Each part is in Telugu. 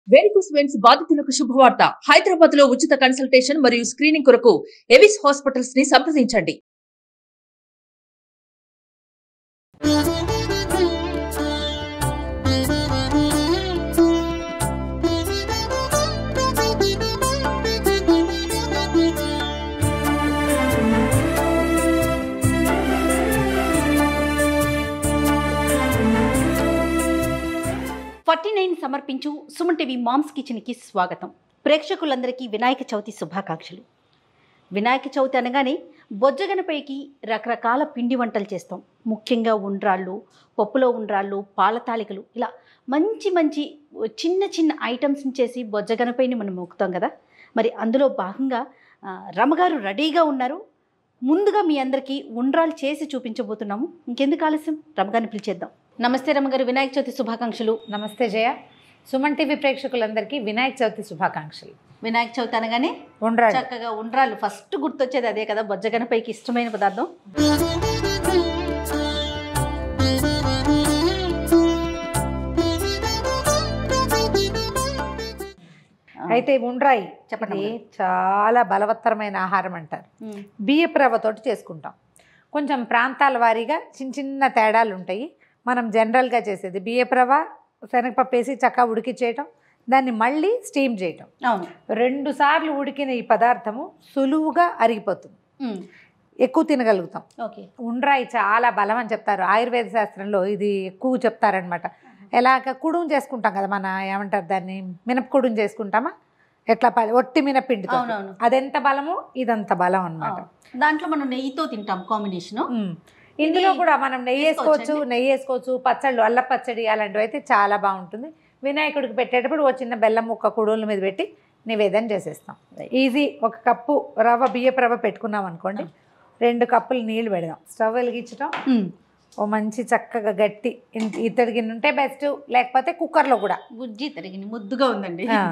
వేరికోస్ వెయిన్స్ బాధితులకు శుభవార్త హైదరాబాద్ లో ఉచిత కన్సల్టేషన్ మరియు స్క్రీనింగ్ కొరకు ఎవిస్ హాస్పిటల్స్ ని సంప్రదించండి ఫార్టీ నైన్ సమర్పించు సుమన్ టీవీ మామ్స్ కిచెన్కి స్వాగతం ప్రేక్షకులందరికీ వినాయక చవితి శుభాకాంక్షలు వినాయక చవితి అనగానే బొజ్జగనపైకి రకరకాల పిండి వంటలు చేస్తాం ముఖ్యంగా ఉండ్రాళ్ళు పప్పులో ఉండ్రాళ్ళు పాల తాలికలు ఇలా మంచి మంచి చిన్న చిన్న ఐటమ్స్ని చేసి బొజ్జగనపైని మనం మొక్కుతాం కదా మరి అందులో భాగంగా ఆ, రమగారు రెడీగా ఉన్నారు ముందుగా మీ అందరికీ ఉండ్రాలు చేసి చూపించబోతున్నాము ఇంకెందుకు ఆలస్యం రమగారిని పిలిచేద్దాం నమస్తే రమగారు వినాయక చవితి శుభాకాంక్షలు నమస్తే జయ సుమన్ టీవీ ప్రేక్షకులందరికీ వినాయక చవితి శుభాకాంక్షలు వినాయక చవితి అనగానే ఉండ్రాళ్ళు చక్కగా ఉండ్రాళ్ళు ఫస్ట్ గుర్తొచ్చేది అదే కదా బొజ్జగనపైకి ఇష్టమైన పదార్థం అయితే ఉండ్రాయి చెప్పండి ఇది చాలా బలవత్తరమైన ఆహారం అంటారు ఉమ్, బియ్యపు రవ్వతోటి చేసుకుంటాం కొంచెం ప్రాంతాల వారీగా చిన్న చిన్న తేడాలు ఉంటాయి మనం జనరల్గా చేసేది బియ్యపు రవ్వ శనగపప్పు వేసి చక్కగా ఉడికిచ్చేయటం దాన్ని మళ్ళీ స్టీమ్ చేయటం అవును రెండు సార్లు ఉడికిన ఈ పదార్థము సులువుగా అరిగిపోతుంది ఉమ్, ఎక్కువ తినగలుగుతాం ఓకే ఉండ్రాయి చాలా బలం అని చెప్తారు ఆయుర్వేద శాస్త్రంలో ఇది ఎక్కువ చెప్తారనమాట ఎలాగ కుడుము చేసుకుంటాం కదా మన ఏమంటారు దాన్ని మినప కుడుము చేసుకుంటామా ఎట్లా ప- ఒట్టి మినపిండితో అవునవును అదెంత బలమో ఇదంత బలం అనమాట అవును. దాంట్లో మనం నెయ్యితో తింటాం కాంబినేషన్ ఇందులో ఇది కూడా మనం నెయ్యి వేసుకోవచ్చు వేసుకోవచ్చండి? నెయ్యి వేసుకోవచ్చు పచ్చళ్ళు అల్ల పచ్చడి అలాంటివి అయితే చాలా బాగుంటుంది వినాయకుడికి పెట్టేటప్పుడు ఓ చిన్న బెల్లం ముక్క కుడుల మీద పెట్టి నివేదన చేసేస్తాం ఈజీ ఒక కప్పు రవ్వ బియ్యపు రవ్వ పెట్టుకున్నాం అనుకోండి రెండు కప్పులు నీళ్లు పెడదాం స్టవ్ వెలిగించడం ఓ మంచి చక్కగా గట్టి ఇన్- ఇత్తడి గిన్నె ఉంటే బెస్ట్ లేకపోతే కుక్కర్లో కూడా బుజ్జి తరిగింది ముద్దుగా ఉందండి ఆ.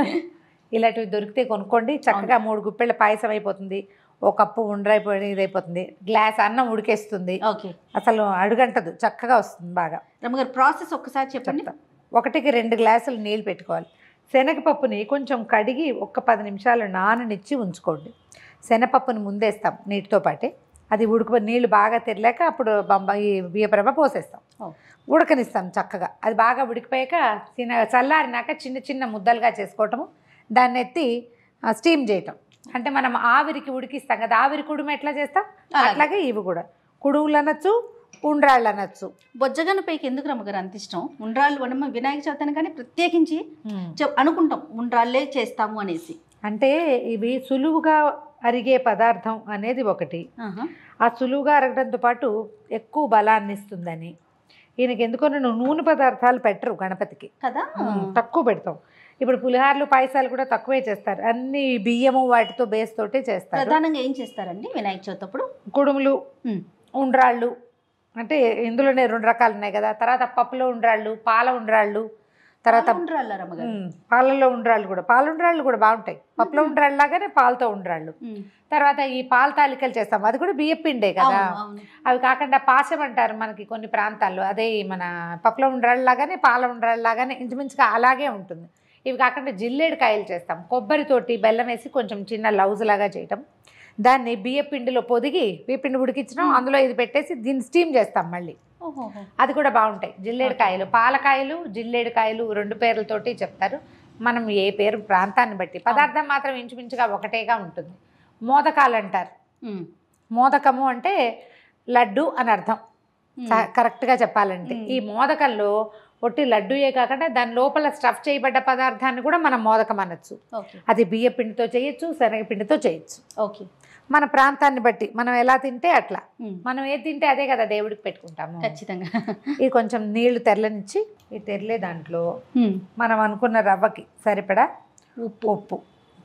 ఇలాంటివి దొరికితే కొనుక్కోండి చక్కగా మూడు గుప్పెళ్ళ పాయసం అయిపోతుంది ఓ కప్పు ఉండరైపోయి ఇదైపోతుంది గ్లాస్ అన్నం ఉడికేస్తుంది ఓకే అసలు అడుగంటదు చక్కగా వస్తుంది బాగా రమ్మగారు ప్రాసెస్ ఒక్కసారి చెప్పండి చెప్తా ఒకటికి రెండు గ్లాసులు నీళ్ళు పెట్టుకోవాలి శనగపప్పుని కొంచెం కడిగి ఒక్క పది నిమిషాలు నాననిచ్చి ఉంచుకోండి శనగపప్పుని ముందేస్తాం నీటితో పాటే అది ఉడుకు నీళ్ళు బాగా తెరలేక అప్పుడు బొంబాయి బియ్యప్రభ పోసేస్తాం ఓ. ఉడకనిస్తాం చక్కగా అది బాగా ఉడికిపోయాక చిన్న చల్లారినాక చిన్న చిన్న ముద్దలుగా చేసుకోవటము దాన్ని ఎత్తి ఆ, స్టీమ్ చేయటం అంటే మనం ఆవిరికి ఉడికిస్తాం కదా ఆవిరి కుడుము ఎట్లా చేస్తాం అలాగే. అట్లాగే ఇవి కూడా కుడుములు అనొచ్చు ఉండ్రాళ్ళు అనొచ్చు బొజ్జగనపైకి ఎందుకు రమ్మగారు అంత ఇష్టం ఉండ్రాళ్ళు మనం వినాయక చవితి అనగానే ప్రత్యేకించి చెప్- అనుకుంటాం ఉండ్రాళ్ళే చేస్తాము అనేసి అంటే ఇవి సులువుగా అరిగే పదార్థం అనేది ఒకటి ఆహా. ఆ సులువుగా అరగడంతో పాటు ఎక్కువ బలాన్ని ఇస్తుందని ఈయనకి ఎందుకో నువ్వు నూనె పదార్థాలు పెట్టరు గణపతికి కదా తక్కువ పెడతాం ఇప్పుడు పులిహార్లు పాయసాలు కూడా తక్కువే చేస్తారు అన్ని బియ్యము వాటితో బేస్ తోటే చేస్తారు ప్రధానంగా ఏం చేస్తారండి వినాయక చవితి అప్పుడు కుడుములు ఉమ్. ఉండ్రాళ్ళు అంటే ఇందులోనే రెండు రకాలు ఉన్నాయి కదా తర్వాత పప్పులో ఉండ్రాళ్ళు పాల ఉండ్రాళ్ళు తర్వాత ఉండ్రాళ్ళ రమ్మగారు ఉమ్, పాలల్లో ఉండ్రాళ్ళు కూడా పాల ఉండ్రాళ్ళు కూడా బాగుంటాయి పప్పులో ఉండ్రాళ్ళు లాగానే పాలతో ఉండ్రాళ్ళు ఉమ్. తర్వాత ఈ పాల తాలికలు చేస్తాం అది కూడా బియ్యం పిండే కదా అవును, అవును. అవి కాకుండా పాశం అంటారు మనకి కొన్ని ప్రాంతాల్లో అదే మన పప్పులో ఉండ్రాళ్ళు లాగానే పాల ఉండ్రాళ్ళు లాగానే ఇంచుమించుగా అలాగే ఉంటుంది ఇవి కాకుండా జిల్లేడు కాయలు చేస్తాం కొబ్బరితోటి బెల్లం వేసి కొంచెం చిన్న లౌజ్ లాగా చేయటం దాన్ని బియ్య పిండిలో పొదిగి బియ్య పిండి ఉడికించడం అందులో ఇది పెట్టేసి దీన్ని స్టీమ్ చేస్తాం మళ్ళీ ఓహోహో. అది కూడా బాగుంటాయి జిల్లేడు కాయలు పాలకాయలు జిల్లేడు కాయలు రెండు పేర్లతోటి చెప్తారు మనం ఏ పేరు ప్రాంతాన్ని బట్టి పదార్థం మాత్రం ఇంచుమించుగా ఒకటేగా ఉంటుంది మోదకాలు అంటారు ఉమ్. మోదకము అంటే లడ్డు అని అర్థం ఉమ్. చ- కరెక్ట్గా చెప్పాలంటే మ్మ్. ఈ మోదకంలో ఒట్టి లడ్డూయే కాకుండా దాని లోపల స్టఫ్ చేయబడ్డ పదార్థాన్ని కూడా మనం మోదకం అనొచ్చు ఓకే అది బియ్య పిండితో చేయొచ్చు శనగపిండితో చేయొచ్చు ఓకే మన ప్రాంతాన్ని బట్టి మనం ఎలా తింటే అట్లా ఉమ్. మనం ఏది తింటే అదే కదా దేవుడికి పెట్టుకుంటాము ఖచ్చితంగా ఇది కొంచెం నీళ్లు తెరలనిచ్చి ఈ తెరలే దాంట్లో ఉమ్. మనం అనుకున్న రవ్వకి సరిపడా ఉప్పు ఉప్పు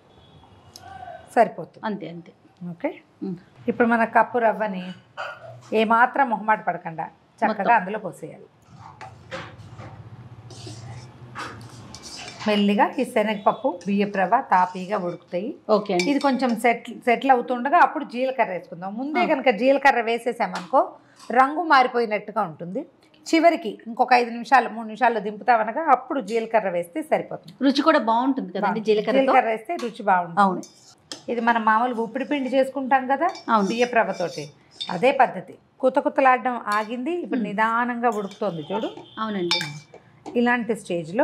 సరిపోతుంది అంతే అంతే ఓకే ఉమ్. ఇప్పుడు మన కప్పు రవ్వని ఏమాత్రం మొహమాట పడకుండా చక్కగా మొత్తం. అందులో పోసేయాలి మెల్లిగా ఈ శనగపప్పు బియ్యపు రవ్వ తాపీగా ఉడుకుతాయి ఓకే అండి ఇది కొంచెం సెట్ సెటిల్ అవుతుండగా అప్పుడు జీలకర్ర వేసుకుందాం ముందే ఆ. కనుక జీలకర్ర వేసేసామనుకో రంగు మారిపోయినట్టుగా ఉంటుంది చివరికి ఇంకొక ఐదు నిమిషాలు మూడు నిమిషాల్లో దింపుతామనగా అప్పుడు జీలకర్ర వేస్తే సరిపోతుంది రుచి కూడా బాగుంటుంది కదండి జీలకర్రతో జీలకర్ర వేస్తే రుచి బాగుంటుంది అవును ఇది మనం మామూలుగా ఉప్పిడి పిండి చేసుకుంటాం కదా అవును. బియ్యపు రవ్వతోటి అదే పద్ధతి కుత కుతలాడడం ఆగింది ఇప్పుడు నిదానంగా ఉడుకుతోంది చూడు అవునండి ఇలాంటి స్టేజ్లో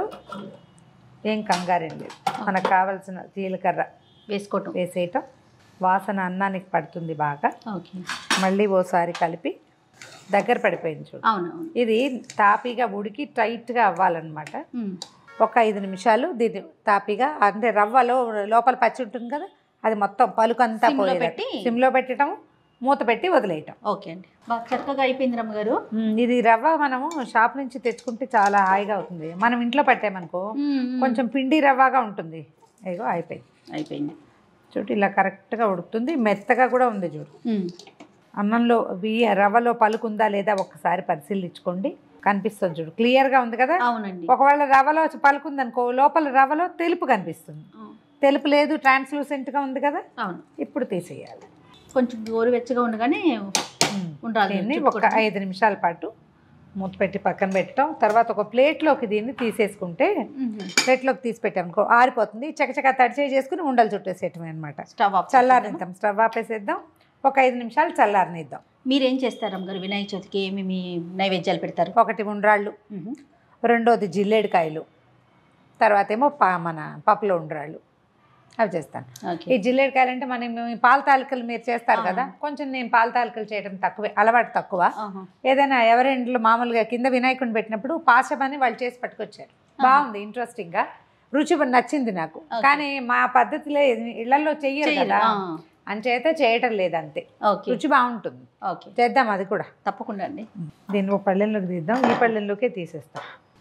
ఏం కంగారేం లేదు మనకు కావాల్సిన జీలకర్ర వేసుకోవటం వేసేయటం వాసన అన్నానికి పడుతుంది బాగా ఓకే మళ్ళీ ఓసారి కలిపి దగ్గర పడిపోయింది చూడు అవును అవును ఇది తాపీగా ఉడికి టైట్గా అవ్వాలన్నమాట ఉమ్. ఒక ఐదు నిమిషాలు దీన్ని తాపీగా అంటే రవ్వలో లోపల పచ్చి ఉంటుంది కదా అది మొత్తం పలుకంతా సిమ్లో పోయేలా పెట్టి? సిమ్లో పెట్టడం మూత పెట్టి వదిలేయటం ఓకే అండి బాగా చక్కగా అయిపోయింది రమ్మగారు ఉమ్, ఇది రవ్వ మనము షాప్ నుంచి తెచ్చుకుంటే చాలా హాయిగా అవుతుంది మనం ఇంట్లో పట్టామనుకో కొంచెం పిండి రవ్వగా ఉంటుంది ఇగో అయిపోయింది అయిపోయింది చూడు ఇలా కరెక్ట్గా ఉడుకుతుంది మెత్తగా కూడా ఉంది చూడు ఉమ్. అన్నంలో బియ్య రవ్వలో పలుకుందా లేదా ఒక్కసారి పరిశీలించుకోండి కనిపిస్తుంది చూడు క్లియర్గా ఉంది కదా అవునండి ఒకవేళ రవ్వలో పలుకుంది అనుకో లోపల రవ్వలో తెలుపు కనిపిస్తుంది అవును. తెలుపు లేదు ట్రాన్స్లూసెంట్గా ఉంది కదా అవును ఇప్పుడు తీసేయాలి కొంచెం గోరువెచ్చగా ఉండగానే ఉండాలి దీన్ని ఒక చుట్టుకోవడం. ఐదు నిమిషాల పాటు మూత పెట్టి పక్కన పెట్టడం తర్వాత ఒక ప్లేట్లోకి దీన్ని తీసేసుకుంటే ఉహు. ప్లేట్లోకి తీసి పెట్టామనుకో ఆరిపోతుంది చకచక తడిచే చేసుకుని ఉండలు చుట్టేసేయటమే అనమాట స్టవ్ ఆఫ్ చల్లారిద్దాం స్టవ్ ఆపేసేద్దాం ఒక ఐదు నిమిషాలు చల్లారనిద్దాం మీరేం చేస్తారు అమ్మగారు వినాయక చవితికి ఏమేమి నైవేద్యాలు పెడతారు ఒకటి ఉండ్రాళ్ళు ఉహు. రెండోది జిల్లేడికాయలు తర్వాత ఏమో పా మన పప్పులో ఉండ్రాళ్ళు అవి చేస్తాను ఓకే ఈ జిల్లేడికాయలు అంటే మనం ఈ పాల తాలికలు మీరు చేస్తారు కదా కొంచెం నేను పాల తాలికలు చేయడం తక్కువే అలవాటు తక్కువ ఆహా. ఏదైనా ఎవరి ఇంట్లో మామూలుగా కింద వినాయకుడిని పెట్టినప్పుడు పాశమని వాళ్ళు చేసి పట్టుకొచ్చారు బాగుంది ఇంట్రెస్టింగ్ గా రుచి నచ్చింది నాకు కానీ మా పద్ధతిలో ఇళ్లలో చెయ్యరు చెయ్యరు. కదా ఆ. అంచేత చేయటం లేదు అంతే ఓకే రుచి బాగుంటుంది ఓకే చేద్దాం అది కూడా తప్పకుండా అండి దీన్ని ఒక పళ్ళెంలోకి తీద్దాం ఈ పళ్ళెంలోకే తీసేస్తాం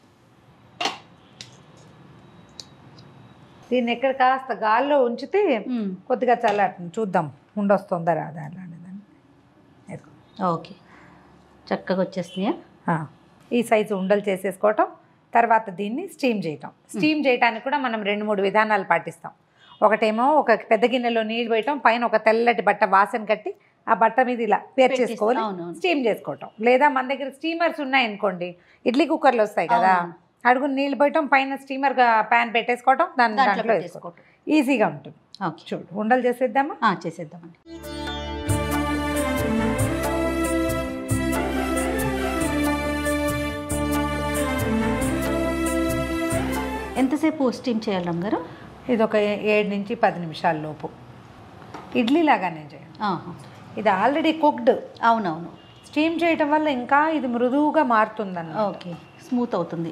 దీన్ని ఎక్కడ కాస్త గాల్లో ఉంచితే ఉమ్. కొద్దిగా చల్లారుతుంది చూద్దాం ఉండొస్తుందా రాదా అలాంటిదని ఇదిగో. ఓకే చక్కగా వచ్చేస్తున్నాయా ఆ, ఈ సైజు ఉండలు చేసేసుకోవటం తర్వాత దీన్ని స్టీమ్ చేయటం స్టీమ్ చేయడానికి కూడా మనం రెండు మూడు విధానాలు పాటిస్తాం ఒకటేమో ఒక పెద్ద గిన్నెలో నీళ్ళు వేయటం పైన ఒక తెల్లటి బట్ట వాసన కట్టి ఆ బట్ట మీద ఇలా పేర్చేసుకోవాలి అవునవును. స్టీమ్ చేసుకోవటం లేదా మన దగ్గర స్టీమర్స్ ఉన్నాయనుకోండి ఇడ్లీ కుక్కర్లు వస్తాయి కదా అవును. అడుగు నీళ్ళు పోయటం పైన స్టీమర్ ప్యాన్ పెట్టేసుకోవటం దాన్ని దాంట్లో దాంట్లో వేసుకోవటం పెట్టేసుకోవటం ఈజీగా ఉంటుంది ఓకే చూడు ఉండలు చేసేద్దామా ఆ, చేసేద్దామండి ఎంతసేపు స్టీమ్ చేయాలి రమ్మగారు ఇది ఒక ఏడు నుంచి పది నిమిషాల లోపు ఇడ్లీ లాగానే చేయండి ఆహా. ఇది ఆల్రెడీ కుక్డ్ అవునవును స్టీమ్ చేయటం వల్ల ఇంకా ఇది మృదువుగా మారుతుందన్న ఓకే స్మూత్ అవుతుంది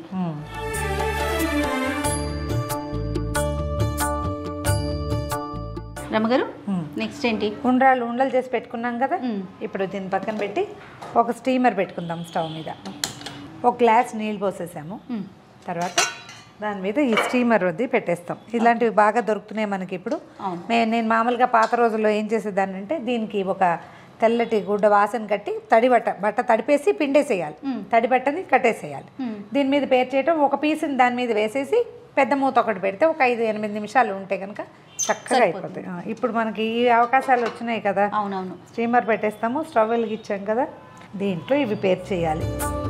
రమ్మగారు నెక్స్ట్ ఏంటి ఉండ్రాళ్ళు ఉండలు చేసి పెట్టుకున్నాం కదా మ్మ్. ఇప్పుడు దీన్ని పక్కన పెట్టి ఒక స్టీమర్ పెట్టుకుందాం స్టవ్ మీద ఒక గ్లాస్ నీళ్ళు పోసేసాము మ్మ్. తర్వాత దాని మీద ఈ స్టీమర్ వద్ది పెట్టేస్తాం ఇలాంటివి బాగా దొరుకుతున్నాయి మనకి ఇప్పుడు అవును. నే- నేను మామూలుగా పాత రోజుల్లో ఏం చేసేదాన్ని అంటే దీనికి ఒక తెల్లటి గుడ్డ వాసన కట్టి తడి బట్ట బట్ట తడిపేసి పిండేసేయాలి తడి బట్టని కట్టేసేయాలి మ్మ్. దీని మీద పేరు చేయటం ఒక పీస్ని దాని మీద వేసేసి పెద్ద మూత ఒకటి పెడితే ఒక ఐదు ఎనిమిది నిమిషాలు ఉంటే కనుక చక్కగా అయిపోతాయి ఆ, ఇప్పుడు మనకి ఈ అవకాశాలు వచ్చినాయి కదా అవునవును స్టీమర్ పెట్టేస్తాము స్టవ్ వెలిగించాం కదా దీంట్లో ఇవి పేరు చేయాలి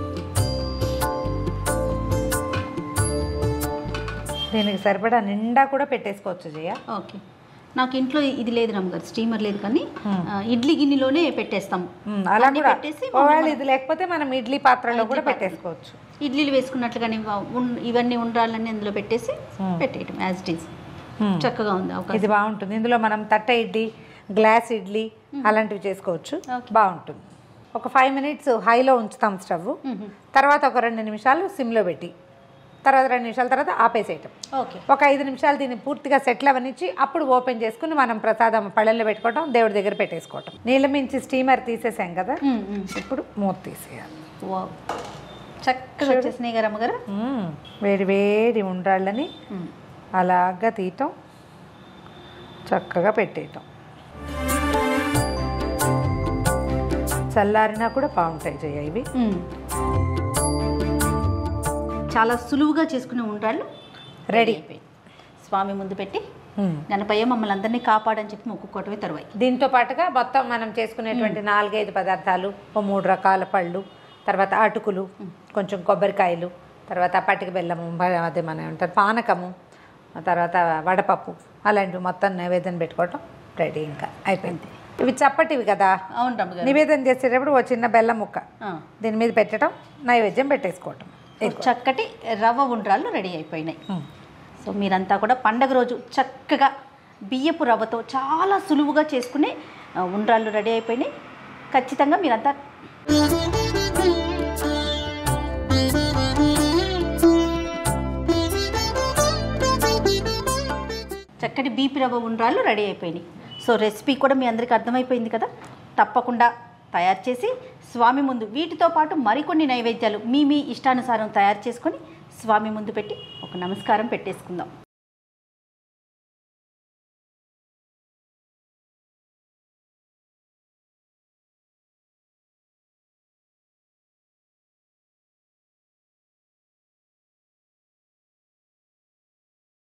దీనికి సరిపడా నిండా కూడా పెట్టేసుకోవచ్చు జయ ఓకే నాకు ఇంట్లో ఇది లేదు రమ్మగారు స్టీమర్ లేదు కానీ ఆ, ఇడ్లీ గిన్నెలోనే పెట్టేస్తాం ఉమ్, అలా అన్నీ కూడా పెట్టేసి ఒకవేళ ఇది లేకపోతే మనం ఇడ్లీ పాత్రలో కూడా పెట్టేసుకోవచ్చు ఇడ్లీలు వేసుకున్నట్లుగానే ఇవ- ఉన్- ఇవన్నీ ఉండాలని అందులో పెట్టేసి పెట్టేయటం యాజ్ ఇట్ ఈస్ ఉమ్. చక్కగా ఉంది అవకాశం ఇది బాగుంటుంది ఇందులో మనం తట్ట ఇడ్లీ గ్లాస్ ఇడ్లీ అలాంటివి చేసుకోవచ్చు బాగుంటుంది ఒక ఫైవ్ మినిట్స్ హైలో ఉంచుతాం స్టవ్ మ్మ్. తర్వాత ఒక రెండు నిమిషాలు సిమ్లో పెట్టి తర్వాత రెండు నిమిషాల తర్వాత ఆపేసేయటం ఓకే ఒక ఐదు నిమిషాలు దీన్ని పూర్తిగా సెటిల్ అవనిచ్చి అప్పుడు ఓపెన్ చేసుకుని మనం ప్రసాదం పళ్ళల్లో పెట్టుకోవటం దేవుడి దగ్గర పెట్టేసుకోవటం నీళ్ళ మించి స్టీమర్ తీసేసాం కదా మ్మ్, మ్మ్. ఇప్పుడు మూత తీసేయాలి వావ్. చక్కగా వచ్చేసినాయి గారు అమ్మగారు మ్మ్. వేడి వేడి ఉండ్రాళ్ళని మ్మ్. అలాగా తీయటం చక్కగా పెట్టేయటం చల్లారినా కూడా బాగుంటాయి జయ ఇవి మ్మ్. చాలా సులువుగా చేసుకునే ఉండ్రాళ్ళు రెడీ అయిపోయాయి స్వామి ముందు పెట్టి మ్మ్. గణపయ్య మమ్మల్ని అందరినీ కాపాడని చెప్పి మొక్కుకోవటమే తరువాయి దీంతో పాటుగా మొత్తం మనం చేసుకునేటువంటి నాలుగైదు పదార్థాలు ఓ మూడు రకాల పళ్ళు తర్వాత అటుకులు కొంచెం కొబ్బరికాయలు తర్వాత పటిక బెల్లము బ- అదే మన ఏమంటారు పానకము ఆ తర్వాత వడపప్పు అలాంటివి మొత్తం నైవేద్యం పెట్టుకోవటం రెడీ ఇంకా అయిపోయింది ఇవి చప్పటివి కదా అవును రమ్మగారు నివేదన చేసేటప్పుడు ఓ చిన్న బెల్లం ముక్క ఆ. దీని మీద పెట్టడం నైవేద్యం పెట్టేసుకోవటం ఇదిగో. చక్కటి రవ్వ ఉండ్రాళ్ళు రెడీ అయిపోయినాయి ఉమ్. సో మీరంతా కూడా పండగ రోజు చక్కగా బియ్యపు రవ్వతో చాలా సులువుగా చేసుకునే ఆ, ఉండ్రాళ్ళు రెడీ అయిపోయినాయి ఖచ్చితంగా మీరంతా చక్కటి బీపీ రవ్వ ఉండ్రాళ్ళు రెడీ అయిపోయినాయి సో రెసిపీ కూడా మీ అందరికీ అర్థమైపోయింది కదా తప్పకుండా తయారు చేసి స్వామి ముందు వీటితో పాటు మరికొన్ని నైవేద్యాలు మీ మీ ఇష్టానుసారం తయారు చేసుకొని స్వామి ముందు పెట్టి ఒక నమస్కారం పెట్టేసుకుందాం